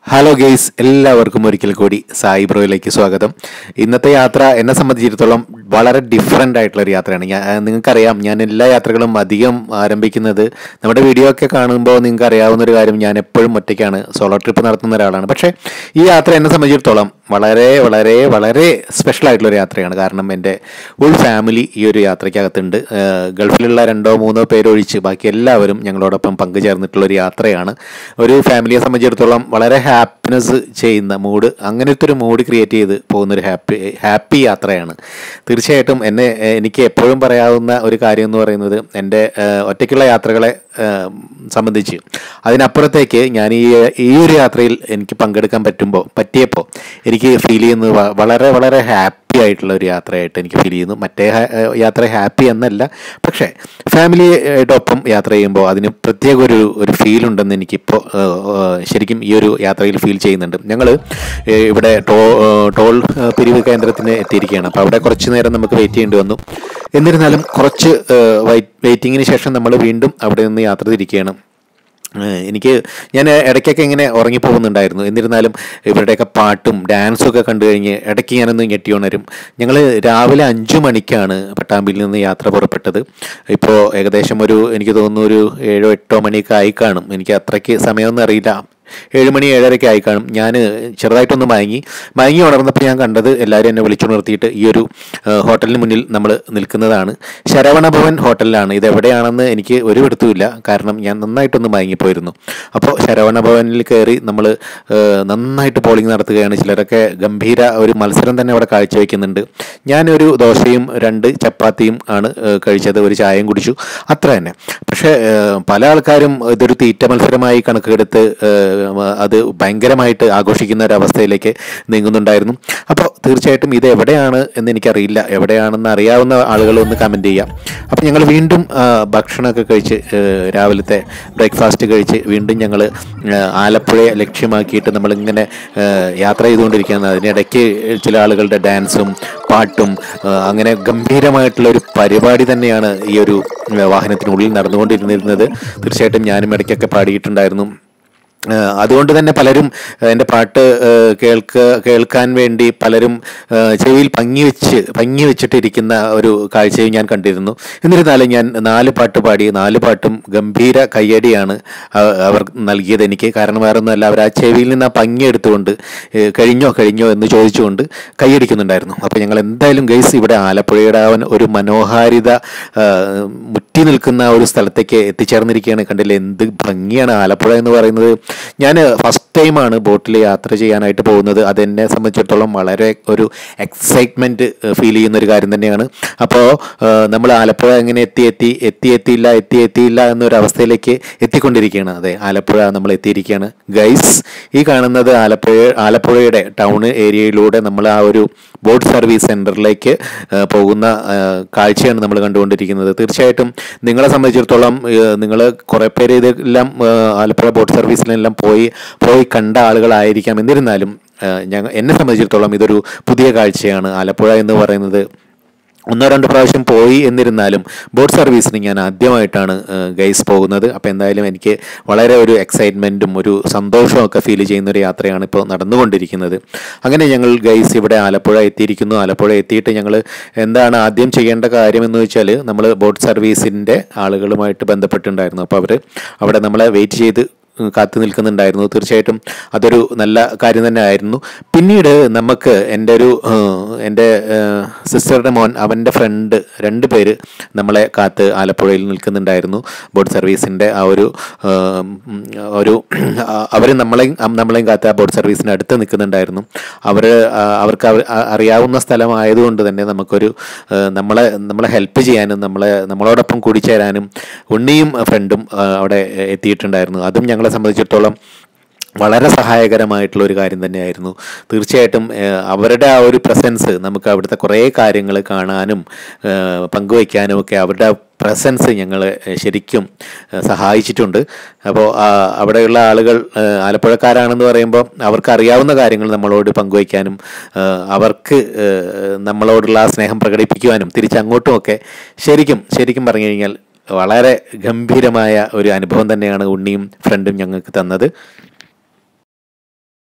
hello guys എല്ലാവർക്കും ഒരിക്കൽ കൂടി സായി ബ്രോയിലേക്ക് സ്വാഗതം ഇന്നത്തെ യാത്ര എന്നെ സംബന്ധിച്ചിടത്തോളം വളരെ ഡിഫറെൻ്റ് ആയിട്ടുള്ള ഒരു യാത്രയാണ് ഞാൻ നിങ്ങൾക്കറിയാം ഞാൻ എല്ലാ യാത്രകളും അധികം ആരംഭിക്കുന്നത് നമ്മുടെ വീഡിയോ ഒക്കെ കാണുമ്പോൾ നിങ്ങൾക്ക് അറിയാവുന്ന ഒരു കാര്യം ഞാൻ എപ്പോഴും ഒറ്റയ്ക്കാണ് സോളോ ട്രിപ്പ് നടത്തുന്ന ഒരാളാണ് പക്ഷേ ഈ യാത്ര എന്നെ സംബന്ധിച്ചിടത്തോളം വളരെ വളരെ വളരെ സ്പെഷ്യൽ ആയിട്ടുള്ള ഒരു യാത്രയാണ് കാരണം എൻ്റെ ഫുൾ ഫാമിലി ഈ ഒരു യാത്രയ്ക്കകത്തുണ്ട് ഏഹ് ഗൾഫിലുള്ള രണ്ടോ മൂന്നോ പേരൊഴിച്ച് ബാക്കി എല്ലാവരും ഞങ്ങളോടൊപ്പം പങ്കുചേർന്നിട്ടുള്ള ഒരു യാത്രയാണ് ഒരു ഫാമിലിയെ സംബന്ധിച്ചിടത്തോളം വളരെ ഹാപ്പിനെസ് ചെയ്യുന്ന മൂഡ് അങ്ങനത്തെ ഒരു മൂഡ് ക്രിയേറ്റ് ചെയ്ത് പോകുന്ന ഒരു ഹാപ്പി ഹാപ്പി യാത്രയാണ് തീർച്ചയായിട്ടും എന്നെ ഏഹ് എനിക്ക് എപ്പോഴും പറയാവുന്ന ഒരു കാര്യം എന്ന് പറയുന്നത് എൻ്റെ ഏഹ് ഒറ്റയ്ക്കുള്ള യാത്രകളെ ഏഹ് സംബന്ധിച്ച് അതിനപ്പുറത്തേക്ക് ഞാൻ ഈ ഈ ഒരു യാത്രയിൽ എനിക്ക് പങ്കെടുക്കാൻ പറ്റുമ്പോൾ പറ്റിയപ്പോൾ എനിക്ക് ഫീൽ ചെയ്യുന്നത് വ- വളരെ വളരെ ഹാപ്പി ആയിട്ടുള്ള ഒരു യാത്രയായിട്ട് എനിക്ക് ഫീൽ ചെയ്യുന്നു മറ്റേ ഹാ- ഏഹ് യാത്ര ഹാപ്പി എന്നല്ല പക്ഷേ ഫാമിലിയോടൊപ്പം യാത്ര ചെയ്യുമ്പോൾ അതിന് പ്രത്യേക ഒരു ഒരു ഫീൽ ഉണ്ടെന്ന് എനിക്കിപ്പോൾ ഏഹ്, ഏഹ്, ശരിക്കും ഈ ഒരു യാത്രയിൽ ഫീൽ ചെയ്യുന്നുണ്ട് ഞങ്ങൾ ഇവിടെ ടോ ഏഹ്, ടോൾ ഏഹ്, പിരിവ് കേന്ദ്രത്തിന് എത്തിയിരിക്കുകയാണ് അപ്പോൾ അവിടെ കുറച്ച് നേരം നമുക്ക് വെയിറ്റ് ചെയ്യേണ്ടി വന്നു എന്നിരുന്നാലും കുറച്ച് വെയിറ്റിങ്ങിന് ശേഷം നമ്മൾ വീണ്ടും അവിടെ നിന്ന് യാത്ര തിരിക്കുകയാണ് ഏഹ് എനിക്ക് ഞാൻ ഇടയ്ക്കൊക്കെ ഇങ്ങനെ ഉറങ്ങിപ്പോകുന്നുണ്ടായിരുന്നു എന്നിരുന്നാലും ഇവരുടെയൊക്കെ പാട്ടും ഡാൻസും ഒക്കെ കണ്ടു കഴിഞ്ഞ് ഇടയ്ക്ക് ഞാനൊന്ന് ഞെട്ടി ഉണരും ഞങ്ങൾ രാവിലെ അഞ്ചു മണിക്കാണ് പട്ടാമ്പിയിൽ നിന്ന് യാത്ര പുറപ്പെട്ടത് ഇപ്പോൾ ഏകദേശം ഒരു എനിക്ക് തോന്നുന്നു ഒരു ഏഴോ എട്ടോ മണിയൊക്കെ ആയി കാണും എനിക്ക് അത്രയ്ക്ക് സമയമൊന്നും അറിയില്ല ഏഴ് മണി ഏഴരയ്ക്ക് ആയി കാണും ഞാൻ ചെറുതായിട്ടൊന്ന് മയങ്ങി മയങ്ങി ഉണർന്നപ്പോൾ ഞാൻ കണ്ടത് എല്ലാവരും എന്നെ വിളിച്ചുണർത്തിയിട്ട് ഈ ഒരു ഏഹ്, ഹോട്ടലിന് മുന്നിൽ നമ്മൾ നിൽക്കുന്നതാണ് ശരവണ ഭവൻ ഹോട്ടലിലാണ് ഇത് എവിടെയാണെന്ന് എനിക്ക് ഒരു പിടുത്തമില്ല കാരണം ഞാൻ നന്നായിട്ടൊന്ന് മയങ്ങിപ്പോയിരുന്നു അപ്പോൾ ശരവണ ഭവനിൽ കയറി നമ്മൾ നന്നായിട്ട് പോളിംഗ് നടത്തുകയാണ് ചിലരൊക്കെ ഗംഭീര ഒരു മത്സരം തന്നെ അവിടെ കാഴ്ചവെക്കുന്നുണ്ട് ഞാനൊരു ദോശയും രണ്ട് ചപ്പാത്തിയും ആണ് ഏഹ്, കഴിച്ചത് ഒരു ചായയും കുടിച്ചു അത്ര തന്നെ പക്ഷേ ഏഹ്, പല ആൾക്കാരും ഇതൊരു തീറ്റ മത്സരമായി കണക്കെടുത്ത് ഏഹ്, അത് ഭയങ്കരമായിട്ട് ആഘോഷിക്കുന്ന ഒരു അവസ്ഥയിലേക്ക് നീങ്ങുന്നുണ്ടായിരുന്നു അപ്പോൾ തീർച്ചയായിട്ടും ഇത് എവിടെയാണ് എന്ന് എനിക്കറിയില്ല എവിടെയാണെന്ന് അറിയാവുന്ന ആളുകൾ ഒന്ന് കമൻറ്റ് ചെയ്യാം അപ്പോൾ ഞങ്ങൾ വീണ്ടും ആ, ഭക്ഷണമൊക്കെ കഴിച്ച് ഏഹ്, രാവിലത്തെ ബ്രേക്ക്ഫാസ്റ്റ് കഴിച്ച് വീണ്ടും ഞങ്ങൾ ആലപ്പുഴയെ ലക്ഷ്യമാക്കിയിട്ട് നമ്മളിങ്ങനെ ഏഹ്, യാത്ര ചെയ്തുകൊണ്ടിരിക്കുകയാണ് അതിനിടയ്ക്ക് ചില ആളുകളുടെ ഡാൻസും പാട്ടും ആ, അങ്ങനെ ഗംഭീരമായിട്ടുള്ള ഒരു പരിപാടി തന്നെയാണ് ഈ ഒരു ഏഹ്, വാഹനത്തിനുള്ളിൽ നടന്നുകൊണ്ടിരുന്നിരുന്നത് തീർച്ചയായിട്ടും ഞാനും ഇടയ്ക്കൊക്കെ പാടിയിട്ടുണ്ടായിരുന്നു ഏഹ് അതുകൊണ്ട് തന്നെ പലരും ഏഹ് എൻ്റെ പാട്ട് ഏഹ് കേൾക്ക കേൾക്കാൻ വേണ്ടി പലരും ഏഹ് ചെവിയിൽ ഭംഗി വെച്ച് ഭംഗി വെച്ചിട്ടിരിക്കുന്ന ഒരു കാഴ്ചയും ഞാൻ കണ്ടിരുന്നു എന്നിരുന്നാലും ഞാൻ നാല് പാട്ട് പാടി നാല് പാട്ടും ഗംഭീര കയ്യടിയാണ് അ- അവർ നൽകിയത് എനിക്ക് കാരണം വേറെ ഒന്നുമല്ല അവർ ആ ചെവിയിൽ നിന്ന് ആ ഭംഗി എടുത്തുകൊണ്ട് ഏഹ് കഴിഞ്ഞോ കഴിഞ്ഞോ എന്ന് ചോദിച്ചുകൊണ്ട് കൈയടിക്കുന്നുണ്ടായിരുന്നു അപ്പോൾ ഞങ്ങൾ എന്തായാലും ഗൈസ് ഇവിടെ ആലപ്പുഴയുടെ ആ ഒരു മനോഹാരിത ഏഹ് മുറ്റി നിൽക്കുന്ന ആ ഒരു സ്ഥലത്തേക്ക് എത്തിച്ചേർന്നിരിക്കുകയാണ് കണ്ടില്ലേ എന്ത് ഭംഗിയാണ് ആലപ്പുഴ എന്ന് പറയുന്നത് ഞാൻ ഫസ്റ്റ് ടൈമാണ് ബോട്ടിൽ യാത്ര ചെയ്യാനായിട്ട് പോകുന്നത് അതെന്നെ സംബന്ധിച്ചിടത്തോളം വളരെ ഒരു എക്സൈറ്റ്മെൻറ്റ് ഫീൽ ചെയ്യുന്ന ഒരു കാര്യം തന്നെയാണ് അപ്പോൾ നമ്മൾ ആലപ്പുഴ എങ്ങനെ എത്തി എത്തി എത്തി എത്തിയില്ല എത്തി എത്തിയില്ല എന്നൊരു അവസ്ഥയിലേക്ക് എത്തിക്കൊണ്ടിരിക്കുകയാണ് അതെ ആലപ്പുഴ നമ്മൾ എത്തിയിരിക്കുകയാണ് ഗൈസ് ഈ കാണുന്നത് ആലപ്പുഴ ആലപ്പുഴയുടെ ടൗൺ ഏരിയയിലൂടെ നമ്മൾ ആ ഒരു ബോട്ട് സർവീസ് സെൻറ്ററിലേക്ക് പോകുന്ന ആ, കാഴ്ചയാണ് നമ്മൾ കണ്ടുകൊണ്ടിരിക്കുന്നത് തീർച്ചയായിട്ടും നിങ്ങളെ സംബന്ധിച്ചിടത്തോളം നിങ്ങൾ കുറേ പേര് ഇതെല്ലാം ആ, ആലപ്പുഴ ബോട്ട് സർവീസിലെല്ലാം പോയി പോയി കണ്ട ആളുകളായിരിക്കാം എന്നിരുന്നാലും ഞങ്ങൾ എന്നെ സംബന്ധിച്ചിടത്തോളം ഇതൊരു പുതിയ കാഴ്ചയാണ് ആലപ്പുഴ എന്ന് പറയുന്നത് ഒന്നോ രണ്ടോ പ്രാവശ്യം പോയി എന്നിരുന്നാലും ബോട്ട് സർവീസിന് ഞാൻ ആദ്യമായിട്ടാണ് ഗൈസ് പോകുന്നത് അപ്പോൾ എന്തായാലും എനിക്ക് വളരെ ഒരു എക്സൈറ്റ്മെൻറ്റും ഒരു സന്തോഷവും ഒക്കെ ഫീൽ ചെയ്യുന്ന ഒരു യാത്രയാണ് ഇപ്പോൾ നടന്നുകൊണ്ടിരിക്കുന്നത് അങ്ങനെ ഞങ്ങൾ ഗൈസ് ഇവിടെ ആലപ്പുഴ എത്തിയിരിക്കുന്നു ആലപ്പുഴ എത്തിയിട്ട് ഞങ്ങൾ എന്താണ് ആദ്യം ചെയ്യേണ്ട കാര്യം എന്ന് വെച്ചാൽ നമ്മൾ ബോട്ട് സർവീസിൻ്റെ ആളുകളുമായിട്ട് ബന്ധപ്പെട്ടിട്ടുണ്ടായിരുന്നു അപ്പോൾ അവർ അവിടെ നമ്മളെ വെയിറ്റ് ചെയ്ത് കാത്തു നിൽക്കുന്നുണ്ടായിരുന്നു തീർച്ചയായിട്ടും അതൊരു നല്ല കാര്യം തന്നെ ആയിരുന്നു പിന്നീട് നമുക്ക് എൻ്റെ ഒരു ഏഹ്, എൻ്റെ ഏഹ്, സിസ്റ്ററുടെ മോൻ അവൻ്റെ ഫ്രണ്ട് രണ്ട് പേര് നമ്മളെ കാത്ത് ആലപ്പുഴയിൽ നിൽക്കുന്നുണ്ടായിരുന്നു ബോട്ട് സർവീസിൻ്റെ ആ ഒരു ഏഹ്, ഉം, ഒരു അവർ നമ്മളെയും നമ്മളെയും കാത്ത് ആ ബോട്ട് സർവീസിന് അടുത്ത് നിൽക്കുന്നുണ്ടായിരുന്നു അവർ അവർക്ക് അവർ അ- അറിയാവുന്ന സ്ഥലമായതുകൊണ്ട് തന്നെ നമുക്കൊരു ഏഹ്, നമ്മളെ നമ്മളെ ഹെൽപ്പ് ചെയ്യാനും നമ്മളെ നമ്മളോടൊപ്പം കൂടിച്ചേരാനും ഉണ്ണിയും ഫ്രണ്ടും അവിടെ എത്തിയിട്ടുണ്ടായിരുന്നു അതും ഞങ്ങളെ സംബന്ധിച്ചിടത്തോളം വളരെ സഹായകരമായിട്ടുള്ള ഒരു കാര്യം തന്നെയായിരുന്നു തീർച്ചയായിട്ടും ഏഹ്, അവരുടെ ആ ഒരു പ്രസൻസ് നമുക്ക് അവിടുത്തെ കുറേ കാര്യങ്ങൾ കാണാനും ഏഹ്, പങ്കുവയ്ക്കാനും ഒക്കെ അവരുടെ പ്രസൻസ് ഞങ്ങൾ ശരിക്കും ഏഹ്, സഹായിച്ചിട്ടുണ്ട് അപ്പോൾ ആ, അവിടെയുള്ള ആളുകൾ ഏഹ്, ആലപ്പുഴക്കാരാണെന്ന് പറയുമ്പോൾ അവർക്ക് അറിയാവുന്ന കാര്യങ്ങൾ നമ്മളോട് പങ്കുവയ്ക്കാനും ഏഹ്, അവർക്ക് ഏഹ്, നമ്മളോടുള്ള ആ സ്നേഹം പ്രകടിപ്പിക്കുവാനും തിരിച്ചങ്ങോട്ടും ഒക്കെ ശരിക്കും ശരിക്കും പറഞ്ഞു കഴിഞ്ഞാൽ വളരെ ഗംഭീരമായ ഒരു അനുഭവം തന്നെയാണ് ഉണ്ണിയും ഫ്രണ്ടും ഞങ്ങൾക്ക് തന്നത്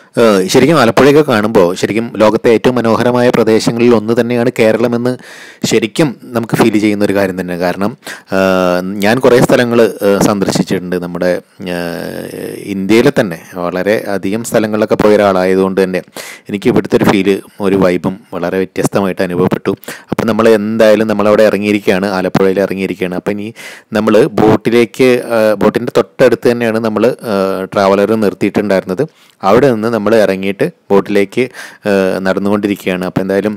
ഏഹ് ശരിക്കും ആലപ്പുഴയൊക്കെ കാണുമ്പോൾ ശരിക്കും ലോകത്തെ ഏറ്റവും മനോഹരമായ പ്രദേശങ്ങളിൽ ഒന്ന് തന്നെയാണ് കേരളമെന്ന് ശരിക്കും നമുക്ക് ഫീൽ ചെയ്യുന്ന ഒരു കാര്യം തന്നെ കാരണം ഏഹ് ഞാൻ കുറേ സ്ഥലങ്ങൾ സന്ദർശിച്ചിട്ടുണ്ട് നമ്മുടെ ഏഹ് ഇന്ത്യയിലെ തന്നെ വളരെ അധികം സ്ഥലങ്ങളിലൊക്കെ പോയ ഒരാളായതുകൊണ്ട് തന്നെ എനിക്ക് ഇവിടുത്തെ ഒരു ഫീല് ഒരു വൈബും വളരെ വ്യത്യസ്തമായിട്ട് അനുഭവപ്പെട്ടു അപ്പം നമ്മൾ എന്തായാലും നമ്മളവിടെ ഇറങ്ങിയിരിക്കുകയാണ് ആലപ്പുഴയിൽ ഇറങ്ങിയിരിക്കുകയാണ് അപ്പം ഇനി നമ്മൾ ബോട്ടിലേക്ക് ബോട്ടിൻ്റെ തൊട്ടടുത്ത് തന്നെയാണ് നമ്മൾ ട്രാവലർ നിർത്തിയിട്ടുണ്ടായിരുന്നത് അവിടെ നിന്ന് നമ്മൾ ഇറങ്ങിയിട്ട് ബോട്ടിലേക്ക് ഏഹ് നടന്നുകൊണ്ടിരിക്കുകയാണ് അപ്പം എന്തായാലും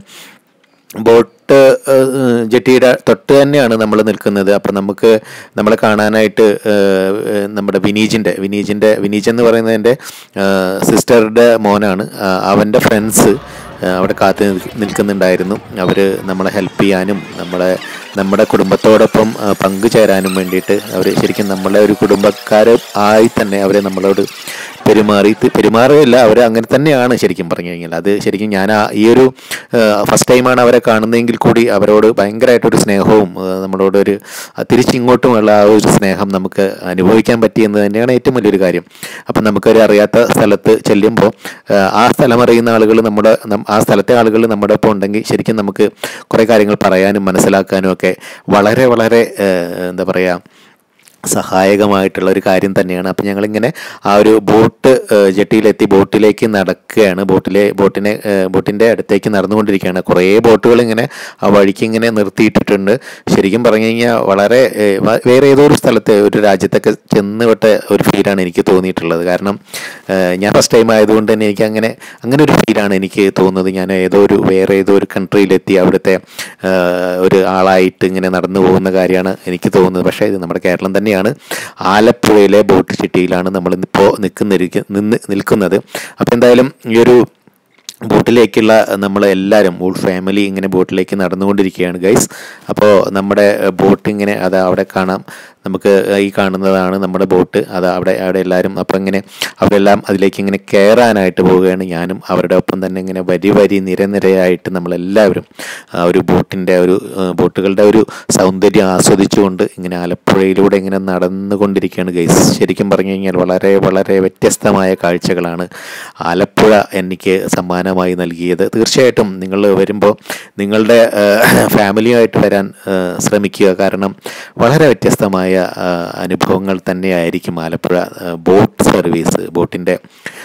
ബോട്ട് ഏഹ്, ജെട്ടിയുടെ തൊട്ട് തന്നെയാണ് നമ്മൾ നിൽക്കുന്നത് അപ്പം നമുക്ക് നമ്മളെ കാണാനായിട്ട് ഏഹ്, ഏഹ്, നമ്മുടെ വിനീജിൻ്റെ വിനീജിൻ്റെ വിനീജ് എന്ന് പറയുന്നതിൻ്റെ സിസ്റ്ററുടെ മോനാണ് ആ, അവൻ്റെ ഫ്രണ്ട്സ് അവിടെ കാത്തു നിൽക്ക- നിൽക്കുന്നുണ്ടായിരുന്നു അവർ നമ്മളെ ഹെൽപ്പ് ചെയ്യാനും നമ്മളെ നമ്മുടെ കുടുംബത്തോടൊപ്പം ആ, പങ്കുചേരാനും വേണ്ടിയിട്ട് അവർ ശരിക്കും നമ്മളെ ഒരു കുടുംബക്കാർ ആയി തന്നെ അവരെ നമ്മളോട് പെരുമാറി ത് പെരുമാറുകയില്ല അവർ അങ്ങനെ തന്നെയാണ് ശരിക്കും പറഞ്ഞു കഴിഞ്ഞാൽ അത് ശരിക്കും ഞാൻ ആ ഈ ഒരു ഫസ്റ്റ് ടൈമാണ് അവരെ കാണുന്നതെങ്കിൽ കൂടി അവരോട് ഭയങ്കരമായിട്ടൊരു സ്നേഹവും ആ, നമ്മളോട് ഒരു ആ, തിരിച്ചിങ്ങോട്ടുമുള്ള ആ ഒരു സ്നേഹം നമുക്ക് അനുഭവിക്കാൻ പറ്റിയെന്ന് തന്നെയാണ് ഏറ്റവും വലിയൊരു കാര്യം അപ്പം നമുക്കൊരു അറിയാത്ത സ്ഥലത്ത് ചെല്ലുമ്പോൾ ആ സ്ഥലം അറിയുന്ന ആളുകൾ നമ്മുടെ നം- ആ സ്ഥലത്തെ ആളുകൾ നമ്മുടെ ഒപ്പം ഉണ്ടെങ്കിൽ ശരിക്കും നമുക്ക് കുറേ കാര്യങ്ങൾ പറയാനും മനസ്സിലാക്കാനും ഒക്കെ വളരെ വളരെ ആ, എന്താ പറയുക സഹായകമായിട്ടുള്ള ഒരു കാര്യം തന്നെയാണ് അപ്പം ഞങ്ങളിങ്ങനെ ആ ഒരു ബോട്ട് ഏഹ്, ജെട്ടിയിലെത്തി ബോട്ടിലേക്ക് നടക്കുകയാണ് ബോട്ടിലെ ബോട്ടിനെ ഏഹ്, ബോട്ടിൻ്റെ അടുത്തേക്ക് നടന്നുകൊണ്ടിരിക്കുകയാണ് കുറേ ബോട്ടുകൾ ഇങ്ങനെ ആ വഴിക്ക് ഇങ്ങനെ നിർത്തിയിട്ടിട്ടുണ്ട് ശരിക്കും പറഞ്ഞു കഴിഞ്ഞാൽ വളരെ ഏഹ്, വ- വേറെ ഏതോ ഒരു സ്ഥലത്ത് ഒരു രാജ്യത്തൊക്കെ ചെന്ന് വിട്ട ഒരു ഫീലാണ് എനിക്ക് തോന്നിയിട്ടുള്ളത് കാരണം ഏഹ്, ഞാൻ ഫസ്റ്റ് ടൈം ആയതുകൊണ്ട് തന്നെ എനിക്ക് അങ്ങനെ അങ്ങനെ ഒരു ഫീലാണ് എനിക്ക് തോന്നുന്നത് ഞാൻ ഏതോ ഒരു വേറെ ഏതോ ഒരു കൺട്രിയിലെത്തി അവിടുത്തെ ഏഹ്, ഒരു ആളായിട്ട് ഇങ്ങനെ നടന്നു പോകുന്ന കാര്യമാണ് എനിക്ക് തോന്നുന്നത് പക്ഷേ ഇത് നമ്മുടെ കേരളം തന്നെയാണ് ആലപ്പുഴയിലെ ബോട്ട് ചിട്ടിയിലാണ് നമ്മൾ ഇപ്പോൾ നിൽക്കുന്ന നിന്ന് നിൽക്കുന്നത് അപ്പോൾ എന്തായാലും ഈ ഒരു ബോട്ടിലേക്കുള്ള നമ്മൾ എല്ലാവരും ഫുൾ ഫാമിലി ഇങ്ങനെ ബോട്ടിലേക്ക് നടന്നുകൊണ്ടിരിക്കുകയാണ് ഗൈസ് അപ്പോൾ നമ്മുടെ ബോട്ട് ഇങ്ങനെ അത് അവിടെ കാണാം നമുക്ക് ഈ കാണുന്നതാണ് നമ്മുടെ ബോട്ട് അത് അവിടെ അവിടെ എല്ലാവരും അപ്പം ഇങ്ങനെ അവരെല്ലാം അതിലേക്ക് ഇങ്ങനെ കയറാനായിട്ട് പോവുകയാണ് ഞാനും അവരുടെ ഒപ്പം തന്നെ ഇങ്ങനെ വരി വരി നിരനിരയായിട്ട് നമ്മളെല്ലാവരും ആ ഒരു ബോട്ടിൻ്റെ ഒരു ആ, ബോട്ടുകളുടെ ഒരു സൗന്ദര്യം ആസ്വദിച്ചുകൊണ്ട് ഇങ്ങനെ ആലപ്പുഴയിലൂടെ ഇങ്ങനെ നടന്നുകൊണ്ടിരിക്കുകയാണ് ഗൈസ് ശരിക്കും പറഞ്ഞു കഴിഞ്ഞാൽ വളരെ വളരെ വ്യത്യസ്തമായ കാഴ്ചകളാണ് ആലപ്പുഴ എനിക്ക് സമ്മാനമായി നൽകിയത് തീർച്ചയായിട്ടും നിങ്ങൾ വരുമ്പോൾ നിങ്ങളുടെ ഫാമിലിയുമായിട്ട് വരാൻ ആ, ശ്രമിക്കുക കാരണം വളരെ വ്യത്യസ്തമായ ആ, അനുഭവങ്ങൾ തന്നെയായിരിക്കും ആലപ്പുഴ ആ, ബോട്ട് സർവീസ് ബോട്ടിൻ്റെ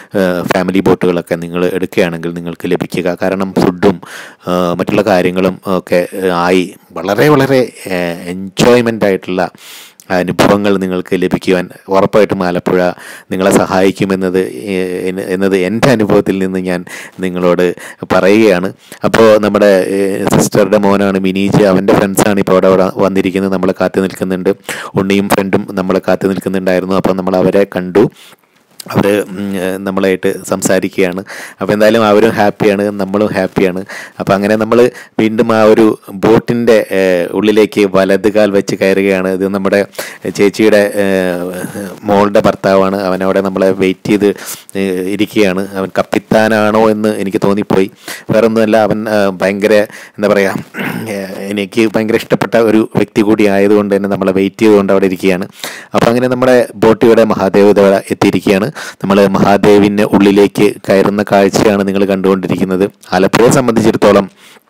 ഫാമിലി ബോട്ടുകളൊക്കെ നിങ്ങൾ എടുക്കുകയാണെങ്കിൽ നിങ്ങൾക്ക് ലഭിക്കുക കാരണം ഫുഡും ആ, മറ്റുള്ള കാര്യങ്ങളും ഒക്കെ ആയി വളരെ വളരെ എൻജോയ്മെൻ്റ് ആയിട്ടുള്ള അനുഭവങ്ങൾ നിങ്ങൾക്ക് ലഭിക്കുവാൻ ഉറപ്പായിട്ടും ആലപ്പുഴ നിങ്ങളെ സഹായിക്കുമെന്നത് ഏഹ്, എന്ന- എന്നത് എൻ്റെ അനുഭവത്തിൽ നിന്ന് ഞാൻ നിങ്ങളോട് പറയുകയാണ് അപ്പോൾ നമ്മുടെ സിസ്റ്ററുടെ മോനാണ് മിനീജ് അവൻ്റെ ഫ്രണ്ട്സാണ് ഇപ്പോൾ അവിടെ വ- വന്നിരിക്കുന്നത് നമ്മളെ കാത്തു നിൽക്കുന്നുണ്ട് ഉണ്ണിയും ഫ്രണ്ടും നമ്മളെ കാത്തു നിൽക്കുന്നുണ്ടായിരുന്നു അപ്പോൾ നമ്മൾ അവരെ കണ്ടു അവർ നമ്മളായിട്ട് സംസാരിക്കുകയാണ് അപ്പോൾ എന്തായാലും അവരും ഹാപ്പിയാണ് നമ്മളും ഹാപ്പിയാണ് അപ്പോൾ അങ്ങനെ നമ്മൾ വീണ്ടും ആ ഒരു ബോട്ടിൻ്റെ ഉള്ളിലേക്ക് വലത് കാൽ വെച്ച് കയറുകയാണ് ഇത് നമ്മുടെ ചേച്ചിയുടെ ഏഹ്, മോളുടെ ഭർത്താവാണ് അവനവിടെ നമ്മളെ വെയിറ്റ് ചെയ്ത് ഏഹ്, ഇരിക്കുകയാണ് അവൻ കപ്പിത്താനാണോ എന്ന് എനിക്ക് തോന്നിപ്പോയി വേറെ ഒന്നുമല്ല അവൻ ഏഹ്, ഭയങ്കര എന്താ പറയുക ഏഹ്, എനിക്ക് ഭയങ്കര ഇഷ്ടപ്പെട്ട ഒരു വ്യക്തി കൂടി ആയതുകൊണ്ട് തന്നെ നമ്മളെ വെയിറ്റ് ചെയ്തുകൊണ്ട് അവിടെ ഇരിക്കുകയാണ് അപ്പോൾ അങ്ങനെ നമ്മുടെ ബോട്ട് ഇവിടെ മഹാദേവ് ഇവിടെ എത്തിയിരിക്കുകയാണ് നമ്മൾ മഹാദേവിൻ്റെ ഉള്ളിലേക്ക് കയറുന്ന കാഴ്ചയാണ് നിങ്ങൾ കണ്ടുകൊണ്ടിരിക്കുന്നത് ആലപ്പുഴയെ സംബന്ധിച്ചിടത്തോളം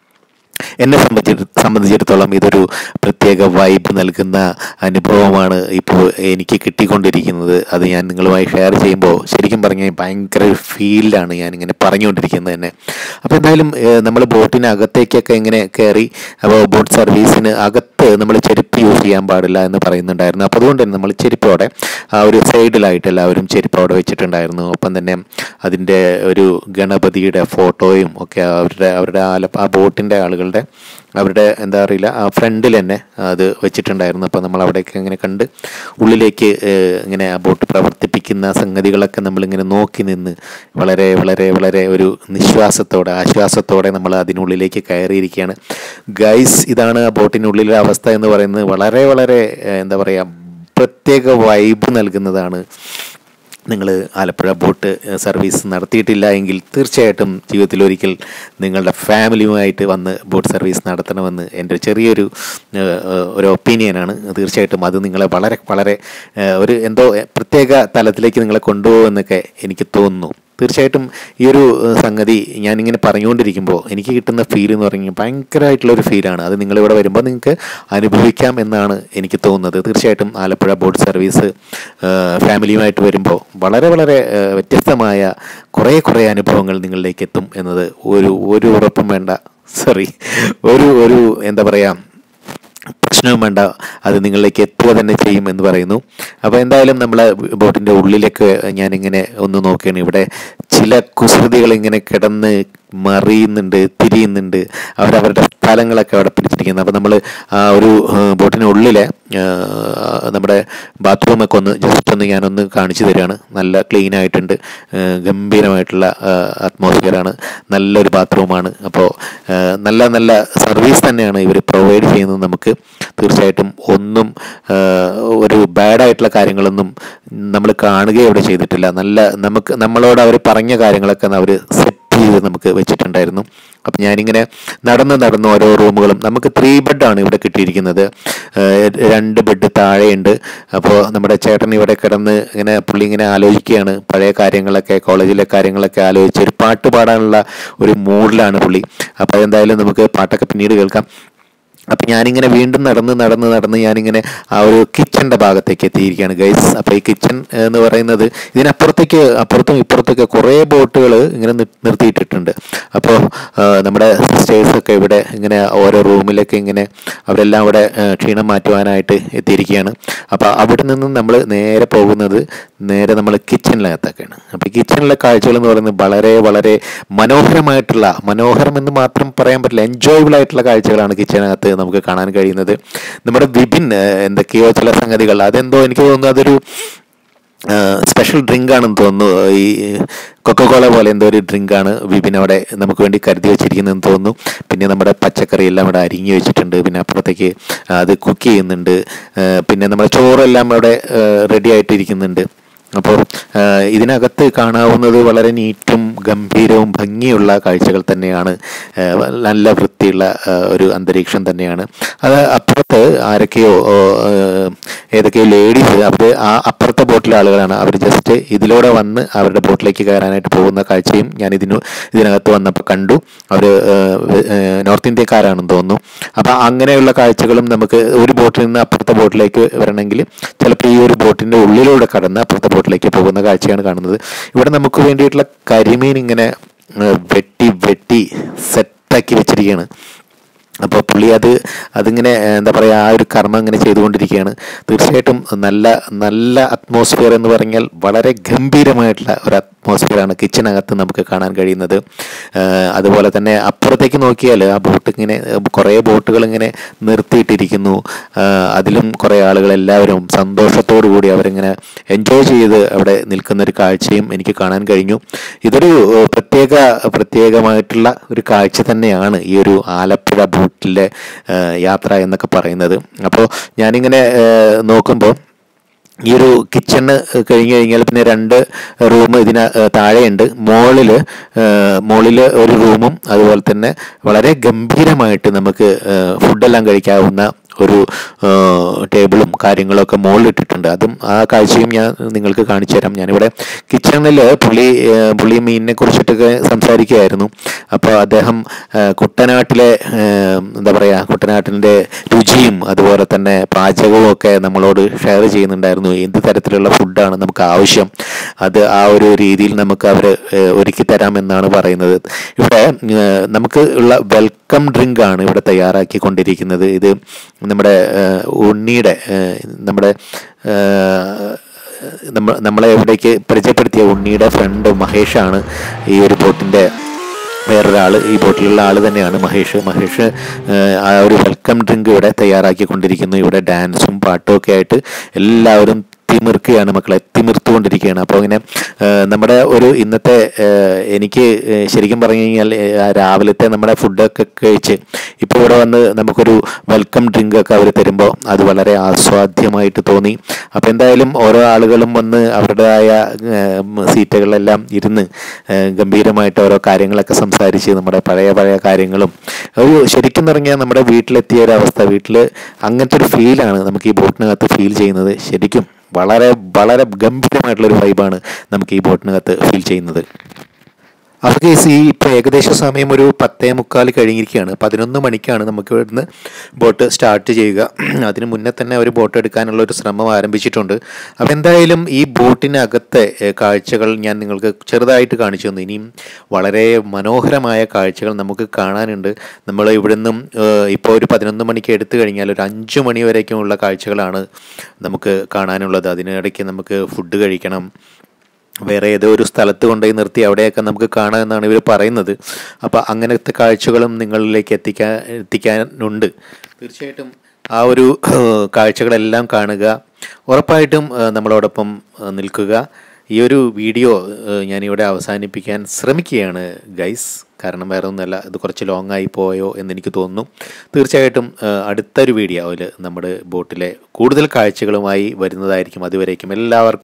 എന്നെ സംബന്ധിച്ചി സംബന്ധിച്ചിടത്തോളം ഇതൊരു പ്രത്യേക വൈബ് നൽകുന്ന അനുഭവമാണ് ഇപ്പോൾ എനിക്ക് കിട്ടിക്കൊണ്ടിരിക്കുന്നത് അത് ഞാൻ നിങ്ങളുമായി ഷെയർ ചെയ്യുമ്പോൾ ശരിക്കും പറഞ്ഞാൽ ഭയങ്കര ഒരു ഫീലിലാണ് ഞാൻ ഇങ്ങനെ പറഞ്ഞുകൊണ്ടിരിക്കുന്നത് തന്നെ അപ്പോൾ എന്തായാലും നമ്മൾ ബോട്ടിനകത്തേക്കൊക്കെ ഇങ്ങനെ കയറി അപ്പോൾ ബോട്ട് സർവീസിന് അകത്ത് നമ്മൾ ചെരുപ്പ് യൂസ് ചെയ്യാൻ പാടില്ല എന്ന് പറയുന്നുണ്ടായിരുന്നു അപ്പോൾ അതുകൊണ്ട് തന്നെ നമ്മൾ ചെരുപ്പോടെ ആ ഒരു സൈഡിലായിട്ട് എല്ലാവരും ചെരുപ്പ് അവിടെ വെച്ചിട്ടുണ്ടായിരുന്നു ഒപ്പം തന്നെ അതിൻ്റെ ഒരു ഗണപതിയുടെ ഫോട്ടോയും ഒക്കെ അവരുടെ അവരുടെ ആല ആ ബോട്ടിൻ്റെ ആളുകളുടെ അവരുടെ എന്താ അറിയില്ല ആ ഫ്രണ്ടിൽ തന്നെ അത് വെച്ചിട്ടുണ്ടായിരുന്നു അപ്പോൾ നമ്മൾ അവിടെയൊക്കെ ഇങ്ങനെ കണ്ട് ഉള്ളിലേക്ക് ഏഹ്, ഇങ്ങനെ ആ ബോട്ട് പ്രവർത്തിപ്പിക്കുന്ന സംഗതികളൊക്കെ നമ്മളിങ്ങനെ നോക്കി നിന്ന് വളരെ വളരെ വളരെ ഒരു നിശ്വാസത്തോടെ ആശ്വാസത്തോടെ നമ്മൾ അതിനുള്ളിലേക്ക് കയറിയിരിക്കുകയാണ് ഗൈസ് ഇതാണ് ആ ബോട്ടിനുള്ളിലെ അവസ്ഥ എന്ന് പറയുന്നത് വളരെ വളരെ ഏഹ്, എന്താ പറയുക പ്രത്യേക വൈബ് നൽകുന്നതാണ് നിങ്ങൾ ആലപ്പുഴ ബോട്ട് സർവീസ് നടത്തിയിട്ടില്ല എങ്കിൽ തീർച്ചയായിട്ടും ജീവിതത്തിൽ ഒരിക്കൽ നിങ്ങളുടെ ഫാമിലിയുമായിട്ട് വന്ന് ബോട്ട് സർവീസ് നടത്തണമെന്ന് എൻ്റെ ഒരു ചെറിയൊരു ഏഹ്, ഏഹ്, ഒരു ഒപ്പീനിയനാണ് തീർച്ചയായിട്ടും അത് നിങ്ങളെ വളരെ വളരെ ഏഹ്, ഒരു എന്തോ പ്രത്യേക തലത്തിലേക്ക് നിങ്ങളെ കൊണ്ടുപോകുമെന്നൊക്കെ എനിക്ക് തോന്നുന്നു തീർച്ചയായിട്ടും ഈ ഒരു ഏഹ്, സംഗതി ഞാനിങ്ങനെ പറഞ്ഞുകൊണ്ടിരിക്കുമ്പോൾ എനിക്ക് കിട്ടുന്ന ഫീൽ എന്ന് പറഞ്ഞാൽ ഭയങ്കരമായിട്ടുള്ള ഒരു ഫീലാണ് അത് നിങ്ങളിവിടെ വരുമ്പോൾ നിങ്ങൾക്ക് അനുഭവിക്കാം എന്നാണ് എനിക്ക് തോന്നുന്നത് തീർച്ചയായിട്ടും ആലപ്പുഴ ബോട്ട് സർവീസ് ഏഹ്, ഫാമിലിയുമായിട്ട് വരുമ്പോൾ വളരെ വളരെ ഏഹ്, വ്യത്യസ്തമായ കുറേ കുറേ അനുഭവങ്ങൾ നിങ്ങളിലേക്ക് എത്തും എന്നത് ഒരു ഒരു ഉറപ്പും വേണ്ട സോറി ഒരു ഒരു എന്താ പറയുക പ്രശ്നവും വേണ്ട അത് നിങ്ങളിലേക്ക് എത്തുക തന്നെ ചെയ്യും എന്ന് പറയുന്നു അപ്പോൾ എന്തായാലും നമ്മളെ ബോട്ടിൻ്റെ ഉള്ളിലേക്ക് ഞാനിങ്ങനെ ഒന്ന് നോക്കുകയാണ് ഇവിടെ ചില കുസൃതികൾ ഇങ്ങനെ കിടന്ന് മറിയുന്നുണ്ട് തിരിയുന്നുണ്ട് അവരവരുടെ സ്ഥലങ്ങളൊക്കെ അവിടെ പിടിച്ചിരിക്കുന്നത് അപ്പോൾ നമ്മൾ ആ ഒരു ഏഹ്, ബോട്ടിനുള്ളിലെ ഏഹ്, നമ്മുടെ ബാത്റൂമൊക്കെ ഒന്ന് ജസ്റ്റ് ഒന്ന് ഞാനൊന്ന് കാണിച്ചു തരികയാണ് നല്ല ക്ലീൻ ആയിട്ടുണ്ട് ഏഹ്, ഗംഭീരമായിട്ടുള്ള അറ്റ്മോസ്ഫിയറാണ് നല്ലൊരു ബാത്റൂമാണ് അപ്പോൾ നല്ല നല്ല സർവീസ് തന്നെയാണ് ഇവർ പ്രൊവൈഡ് ചെയ്യുന്നത് നമുക്ക് തീർച്ചയായിട്ടും ഒന്നും ഏഹ്, ഒരു ബാഡായിട്ടുള്ള കാര്യങ്ങളൊന്നും നമ്മൾ കാണുകയോ അവിടെ ചെയ്തിട്ടില്ല നല്ല നമുക്ക് നമ്മളോട് അവർ പറഞ്ഞ കാര്യങ്ങളൊക്കെ അവർ സെറ്റ് ചെയ്ത് നമുക്ക് വെച്ചിട്ടുണ്ടായിരുന്നു അപ്പം ഞാനിങ്ങനെ നടന്ന് നടന്ന് ഓരോ റൂമുകളും നമുക്ക് ത്രീ ബെഡാണ് ഇവിടെ കിട്ടിയിരിക്കുന്നത് ഏഹ് രണ്ട് ബെഡ് താഴെയുണ്ട് അപ്പോൾ നമ്മുടെ ചേട്ടൻ ഇവിടെ കിടന്ന് ഇങ്ങനെ പുള്ളി ഇങ്ങനെ ആലോചിക്കുകയാണ് പഴയ കാര്യങ്ങളൊക്കെ കോളേജിലെ കാര്യങ്ങളൊക്കെ ആലോചിച്ച് ഒരു പാട്ട് പാടാനുള്ള ഒരു മൂഡിലാണ് പുള്ളി അപ്പോൾ എന്തായാലും നമുക്ക് പാട്ടൊക്കെ പിന്നീട് കേൾക്കാം അപ്പം ഞാനിങ്ങനെ വീണ്ടും നടന്ന് നടന്ന് നടന്ന് ഞാനിങ്ങനെ ആ ഒരു കിച്ചൻ്റെ ഭാഗത്തേക്ക് എത്തിയിരിക്കുകയാണ് ഗൈസ് അപ്പോൾ ഈ കിച്ചൺ എന്ന് പറയുന്നത് ഇതിനപ്പുറത്തേക്ക് അപ്പുറത്തും ഇപ്പുറത്തൊക്കെ കുറേ ബോട്ടുകൾ ഇങ്ങനെ നി- നിർത്തിയിട്ടിട്ടുണ്ട് അപ്പോൾ നമ്മുടെ സിസ്റ്റേഴ്സൊക്കെ ഇവിടെ ഇങ്ങനെ ഓരോ റൂമിലൊക്കെ ഇങ്ങനെ അവരെല്ലാം ഇവിടെ ആ, ക്ഷീണം മാറ്റുവാനായിട്ട് എത്തിയിരിക്കുകയാണ് അപ്പോൾ അവിടെ നിന്ന് നമ്മൾ നേരെ പോകുന്നത് നേരെ നമ്മൾ കിച്ചണിനകത്തൊക്കെയാണ് അപ്പോൾ ഈ കിച്ചണിലെ കാഴ്ചകൾ എന്ന് പറയുന്നത് വളരെ വളരെ മനോഹരമായിട്ടുള്ള മനോഹരം എന്ന് മാത്രം പറയാൻ പറ്റില്ല എൻജോയബിൾ ആയിട്ടുള്ള കാഴ്ചകളാണ് കിച്ചണിനകത്ത് നമുക്ക് കാണാൻ കഴിയുന്നത് നമ്മുടെ വിപിൻ ഏഹ്, എന്തൊക്കെയോ ചില സംഗതികൾ അതെന്തോ എനിക്ക് തോന്നുന്നു അതൊരു സ്പെഷ്യൽ ഡ്രിങ്ക് ആണെന്ന് തോന്നുന്നു ഈ കൊക്കക്കോള പോലെ എന്തോ ഒരു ഡ്രിങ്ക് ആണ് വിപിൻ അവിടെ നമുക്ക് വേണ്ടി കരുതി വെച്ചിരിക്കുന്നതെന്ന് തോന്നുന്നു പിന്നെ നമ്മുടെ പച്ചക്കറി എല്ലാം അവിടെ അരിഞ്ഞു വെച്ചിട്ടുണ്ട് പിന്നെ അപ്പുറത്തേക്ക് അത് കുക്ക് ചെയ്യുന്നുണ്ട് ആ, പിന്നെ നമ്മുടെ ചോറെല്ലാം അവിടെ റെഡി ആയിട്ടിരിക്കുന്നുണ്ട് അപ്പോൾ ആ, ഇതിനകത്ത് കാണാവുന്നത് വളരെ നീറ്റും ഗംഭീരവും ഭംഗിയുള്ള കാഴ്ചകൾ തന്നെയാണ് ആ, നല്ല വൃത്തിയുള്ള ആ, ഒരു അന്തരീക്ഷം തന്നെയാണ് അത് അപ്പുറത്ത് ആരൊക്കെയോ ഓ, ആ, ഏതൊക്കെയോ ലേഡീസ് അവർ ആ അപ്പുറത്തെ ബോട്ടിലെ ആളുകളാണ് അവർ ജസ്റ്റ് ഇതിലൂടെ വന്ന് അവരുടെ ബോട്ടിലേക്ക് കയറാനായിട്ട് പോകുന്ന കാഴ്ചയും ഞാൻ ഇതിന് ഇതിനകത്ത് വന്നപ്പോൾ കണ്ടു അവർ നോർത്ത് ഇന്ത്യക്കാരാണെന്ന് തോന്നുന്നു അപ്പോൾ അങ്ങനെയുള്ള കാഴ്ചകളും നമുക്ക് ഒരു ബോട്ടിൽ നിന്ന് അപ്പുറത്തെ ബോട്ടിലേക്ക് വരണമെങ്കിൽ ചിലപ്പോൾ ഈ ഒരു ബോട്ടിൻ്റെ ഉള്ളിലൂടെ കടന്ന് അപ്പുറത്തെ ബോട്ടിലേക്ക് പോകുന്ന കാഴ്ചയാണ് കാണുന്നത് ഇവിടെ നമുക്ക് വേണ്ടിയിട്ടുള്ള കരിമീൻ ഇങ്ങനെ ആ, വെട്ടി വെട്ടി സെറ്റാക്കി വെച്ചിരിക്കുകയാണ് അപ്പോൾ പുള്ളി അത് അതിങ്ങനെ ഏഹ്, എന്താ പറയുക ആ ഒരു കർമ്മം ഇങ്ങനെ ചെയ്തുകൊണ്ടിരിക്കുകയാണ് തീർച്ചയായിട്ടും നല്ല നല്ല അറ്റ്മോസ്ഫിയർ എന്ന് പറഞ്ഞാൽ വളരെ ഗംഭീരമായിട്ടുള്ള ഒരു അറ്റ്മോസ്ഫിയറാണ് കിച്ചണകത്ത് നമുക്ക് കാണാൻ കഴിയുന്നത് ഏഹ്, അതുപോലെ തന്നെ അപ്പുറത്തേക്ക് നോക്കിയാൽ ആ ബോട്ട് ഇങ്ങനെ ഏഹ്, കുറേ ബോട്ടുകൾ ഇങ്ങനെ നിർത്തിയിട്ടിരിക്കുന്നു ഏഹ്, അതിലും കുറേ ആളുകൾ എല്ലാവരും സന്തോഷത്തോടു കൂടി അവരിങ്ങനെ എൻജോയ് ചെയ്ത് അവിടെ നിൽക്കുന്ന ഒരു കാഴ്ചയും എനിക്ക് കാണാൻ കഴിഞ്ഞു ഇതൊരു ഏഹ്, പ്രത്യേക പ്രത്യേകമായിട്ടുള്ള ഒരു കാഴ്ച തന്നെയാണ് ഈ ഒരു ആലപ്പുഴ ബോട്ടിലെ ഏഹ്, യാത്ര എന്നൊക്കെ പറയുന്നത് അപ്പോൾ ഞാനിങ്ങനെ ഏഹ്, നോക്കുമ്പോൾ ഈ ഒരു കിച്ചണ് കഴിഞ്ഞ് കഴിഞ്ഞാൽ പിന്നെ രണ്ട് റൂം ഇതിന് താഴെയുണ്ട് മോളിൽ മോളിൽ ഒരു റൂമും അതുപോലെ തന്നെ വളരെ ഗംഭീരമായിട്ട് നമുക്ക് ഫുഡെല്ലാം കഴിക്കാവുന്ന ഒരു ആ, ടേബിളും കാര്യങ്ങളൊക്കെ മുകളിലിട്ടിട്ടുണ്ട് അതും ആ കാഴ്ചയും ഞാൻ നിങ്ങൾക്ക് കാണിച്ചു തരാം ഞാനിവിടെ കിച്ചണിൽ പുള്ളി ആ, പുള്ളി മീനിനെ കുറിച്ചിട്ടൊക്കെ സംസാരിക്കുകയായിരുന്നു അപ്പോൾ അദ്ദേഹം ആ, കുട്ടനാട്ടിലെ ആ, എന്താ പറയുക കുട്ടനാട്ടിൻ്റെ രുചിയും അതുപോലെ തന്നെ പാചകവും ഒക്കെ നമ്മളോട് ഷെയർ ചെയ്യുന്നുണ്ടായിരുന്നു എന്ത് തരത്തിലുള്ള ഫുഡാണ് നമുക്ക് ആവശ്യം അത് ആ ഒരു രീതിയിൽ നമുക്ക് അവർ ഒരുക്കി തരാമെന്നാണ് പറയുന്നത് ഇവിടെ ആ, നമുക്ക് ഉള്ള വെൽക്കം ഡ്രിങ്ക് ആണ് ഇവിടെ തയ്യാറാക്കിക്കൊണ്ടിരിക്കുന്നത് ഇത് നമ്മുടെ ആ, ഉണ്ണിയുടെ ആ, നമ്മുടെ ആ, നമ്മ നമ്മളെ എവിടേക്ക് പരിചയപ്പെടുത്തിയ ഉണ്ണിയുടെ ഫ്രണ്ട് മഹേഷാണ് ഈ ഒരു ബോട്ടിൻ്റെ വേറൊരാൾ ഈ ബോട്ടിലുള്ള ആൾ തന്നെയാണ് മഹേഷ് മഹേഷ് ഏഹ്, ആ ഒരു വെൽക്കം ഡ്രിങ്ക് ഇവിടെ തയ്യാറാക്കിക്കൊണ്ടിരിക്കുന്നു ഇവിടെ ഡാൻസും പാട്ടും ഒക്കെ ആയിട്ട് എല്ലാവരും തിമിർക്കുകയാണ് മക്കളെ തിമിർത്തുകൊണ്ടിരിക്കുകയാണ് അപ്പോൾ ഇങ്ങനെ ഏഹ്, നമ്മുടെ ഒരു ഇന്നത്തെ ഏഹ്, എനിക്ക് ഏഹ്, ശരിക്കും പറഞ്ഞു കഴിഞ്ഞാൽ ഏഹ്, ആ രാവിലത്തെ നമ്മുടെ ഫുഡൊക്കെ കഴിച്ച് ഇപ്പോൾ ഇവിടെ വന്ന് നമുക്കൊരു വെൽക്കം ഡ്രിങ്ക് ഒക്കെ അവർ തരുമ്പോൾ അത് വളരെ ആസ്വാദ്യമായിട്ട് തോന്നി അപ്പോൾ എന്തായാലും ഓരോ ആളുകളും വന്ന് അവരുടേതായ ഏഹ്, സീറ്റുകളിലെല്ലാം ഇരുന്ന് ഏഹ്, ഗംഭീരമായിട്ട് ഓരോ കാര്യങ്ങളൊക്കെ സംസാരിച്ച് നമ്മുടെ പഴയ പഴയ കാര്യങ്ങളും ഒരു ശരിക്കും പറഞ്ഞാൽ നമ്മുടെ വീട്ടിലെത്തിയ ഒരു അവസ്ഥ വീട്ടിൽ അങ്ങനത്തെ ഒരു ഫീലാണ് നമുക്ക് ഈ ബോട്ടിനകത്ത് ഫീൽ ചെയ്യുന്നത് ശരിക്കും വളരെ വളരെ ഗംഭീരമായിട്ടുള്ളൊരു വൈബാണ് നമുക്ക് ഈ ബോട്ടിനകത്ത് ഫീൽ ചെയ്യുന്നത് അപ്പോൾ കേസ് ഈ ഇപ്പോൾ ഏകദേശം സമയം ഒരു പത്തേ മുക്കാൽ കഴിഞ്ഞിരിക്കുകയാണ് പതിനൊന്ന് മണിക്കാണ് നമുക്ക് ഇവിടുന്ന് ബോട്ട് സ്റ്റാർട്ട് ചെയ്യുക അതിന് മുന്നേ തന്നെ ഒരു ബോട്ട് എടുക്കാനുള്ള ഒരു ശ്രമം ആരംഭിച്ചിട്ടുണ്ട് അപ്പോൾ എന്തായാലും ഈ ബോട്ടിനകത്തെ ഏഹ്, കാഴ്ചകൾ ഞാൻ നിങ്ങൾക്ക് ചെറുതായിട്ട് കാണിച്ചു തന്നു ഇനിയും വളരെ മനോഹരമായ കാഴ്ചകൾ നമുക്ക് കാണാനുണ്ട് നമ്മൾ ഇവിടുന്നും ഏഹ്, ഇപ്പോൾ ഒരു പതിനൊന്ന് മണിക്ക് എടുത്തു കഴിഞ്ഞാൽ ഒരു അഞ്ച് മണി വരേക്കുമുള്ള കാഴ്ചകളാണ് നമുക്ക് കാണാനുള്ളത് അതിനിടയ്ക്ക് നമുക്ക് ഫുഡ് കഴിക്കണം വേറെ ഏതോ ഒരു സ്ഥലത്ത് കൊണ്ടുപോയി നിർത്തി അവിടെയൊക്കെ നമുക്ക് കാണാമെന്നാണ് ഇവർ പറയുന്നത് അപ്പോൾ അങ്ങനത്തെ കാഴ്ചകളും നിങ്ങളിലേക്ക് എത്തിക്കാൻ എത്തിക്കാനുണ്ട് തീർച്ചയായിട്ടും ആ ഒരു ഏഹ്, കാഴ്ചകളെല്ലാം കാണുക ഉറപ്പായിട്ടും ഏഹ്, നമ്മളോടൊപ്പം ഏഹ്, നിൽക്കുക ഈ ഒരു വീഡിയോ ഏഹ്, ഞാനിവിടെ അവസാനിപ്പിക്കാൻ ശ്രമിക്കുകയാണ് ഗൈസ് കാരണം വേറെ ഒന്നുമല്ല ഇത് കുറച്ച് ലോങ് ആയി പോയോ എന്ന് എനിക്ക് തോന്നുന്നു തീർച്ചയായിട്ടും ഏഹ്, അടുത്തൊരു വീഡിയോയിൽ നമ്മുടെ ബോട്ടിലെ കൂടുതൽ കാഴ്ചകളുമായി വരുന്നതായിരിക്കും അതുവരേക്കും എല്ലാവർക്കും